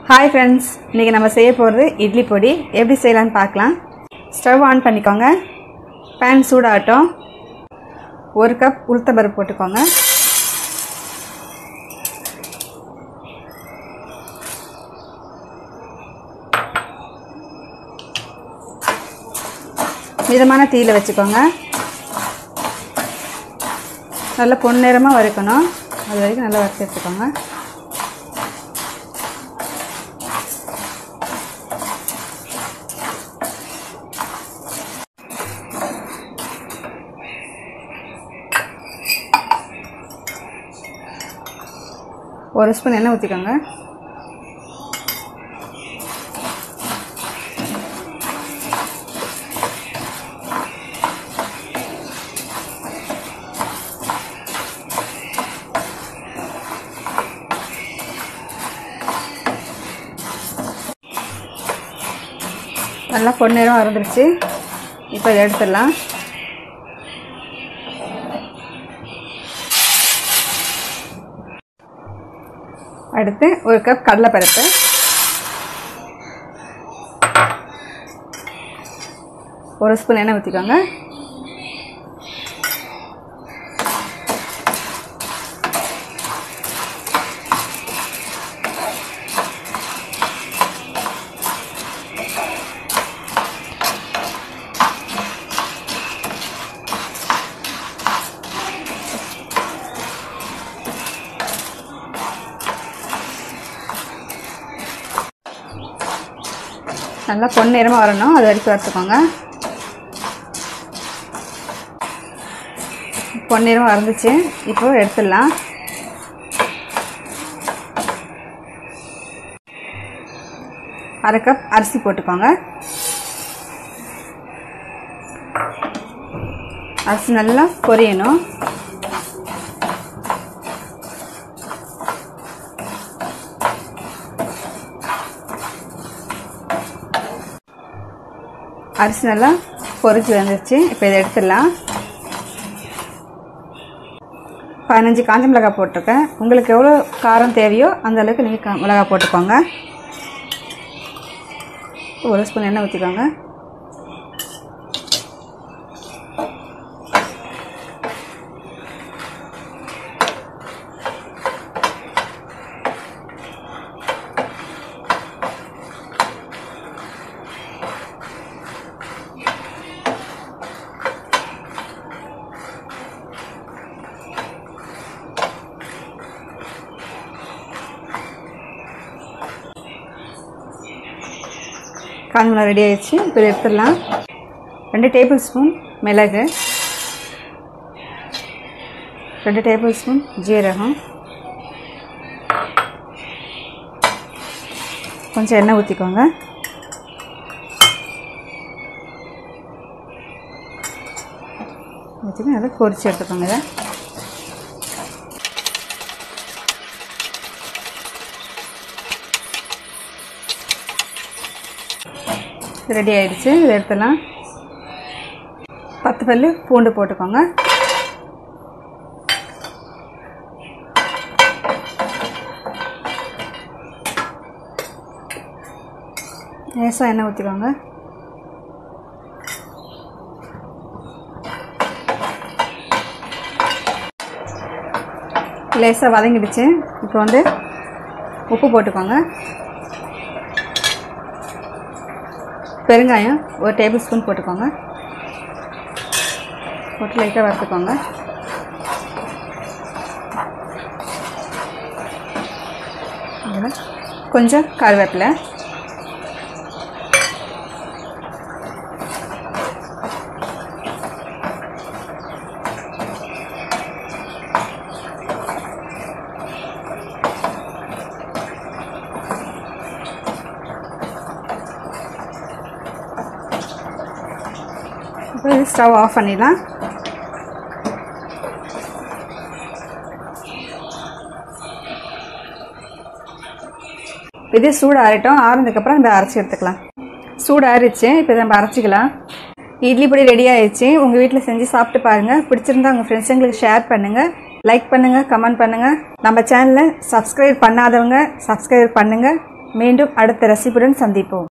hi friends இன்றைக்கி நம்ம செய்ய போகிறது இட்லி பொடி எப்படி செய்யலான்னு பார்க்கலாம் ஸ்டவ் ஆன் பண்ணிக்கோங்க பேன் சூடாகட்டும் ஒரு கப் உளுத்தம்பருப்பு போட்டுக்கோங்க மிதமான தீயில் வச்சுக்கோங்க நல்லா பொன்னிறமாக வறுக்கணும் அது வரைக்கும் நல்லா வறுத்து எடுத்துக்கோங்க ஒரு ஸ்பூன் எண்ணெய் ஊற்றிக்கோங்க நல்லா பொன்னிறம் வந்துருச்சு இப்போ இதை எடுத்துடலாம் அடுத்து ஒரு கப் கடலைப்பருப்பு ஒரு ஸ்பூன் எண்ணெய் ஊற்றிக்கோங்க நல்லா பொன்னிறமாக வரணும் அது வரைக்கும் வறுத்துக்கோங்க பொன்னிறமாக வறந்துச்சு இப்போ எடுத்துடலாம் அரை கப் அரிசி போட்டுக்கோங்க அரிசி நல்லா பொரியணும் அரிசி நல்லா பொரிச்சு வந்துருச்சு இப்போ இதை எடுத்துடலாம் பதினஞ்சு காஞ்ச மிளகாய் போட்டிருக்கேன் உங்களுக்கு எவ்வளோ காரம் தேவையோ அந்த அளவுக்கு நீங்கள் மிளகாய் போட்டுக்கோங்க ஒரு ஸ்பூன் எண்ணெய் ஊற்றிக்கோங்க காஞ்சமிளகா ரெடி ஆயிடுச்சு இப்போ இதை எடுத்துடலாம் ரெண்டு டேபிள் ஸ்பூன் மிளகு ரெண்டு டேபிள் ஸ்பூன் ஜீரகம் கொஞ்சம் எண்ணெய் ஊற்றிக்கோங்க ஊற்றிட்டு நல்லா பொரிச்சு எடுத்துக்கோங்க இதை ரெடி ஆயிடுச்சு இதை எடுத்துடலாம் பத்து பல்லு பூண்டு போட்டுக்கோங்க லேசாக எண்ணெய் ஊற்றிக்கோங்க லேசாக வதங்கிடுச்சு இப்போ வந்து உப்பு போட்டுக்கோங்க பெருங்காயம் ஒரு டேபிள் ஸ்பூன் போட்டுக்கோங்க போட்டு லைட்டாக வறுத்துக்கோங்க கொஞ்சம் கருவேப்பிலை இப்போ இது ஸ்டவ் ஆஃப் பண்ணிடலாம் இது சூடு ஆறிட்டோம் ஆறுனதுக்கப்புறம் நம்ம அரைச்சி எடுத்துக்கலாம் சூடு ஆறிச்சு இப்போ நம்ம அரைச்சிக்கலாம் இட்லி பொடி ரெடி ஆயிடுச்சு உங்கள் வீட்டில் செஞ்சு சாப்பிட்டு பாருங்கள் பிடிச்சிருந்தா உங்கள் ஃப்ரெண்ட்ஸுங்களுக்கு ஷேர் பண்ணுங்கள் லைக் பண்ணுங்கள் கமெண்ட் பண்ணுங்கள் நம்ம சேனலை சப்ஸ்கிரைப் பண்ணாதவங்க சப்ஸ்கிரைப் பண்ணுங்கள் மீண்டும் அடுத்த ரெசிபியுடன் சந்திப்போம்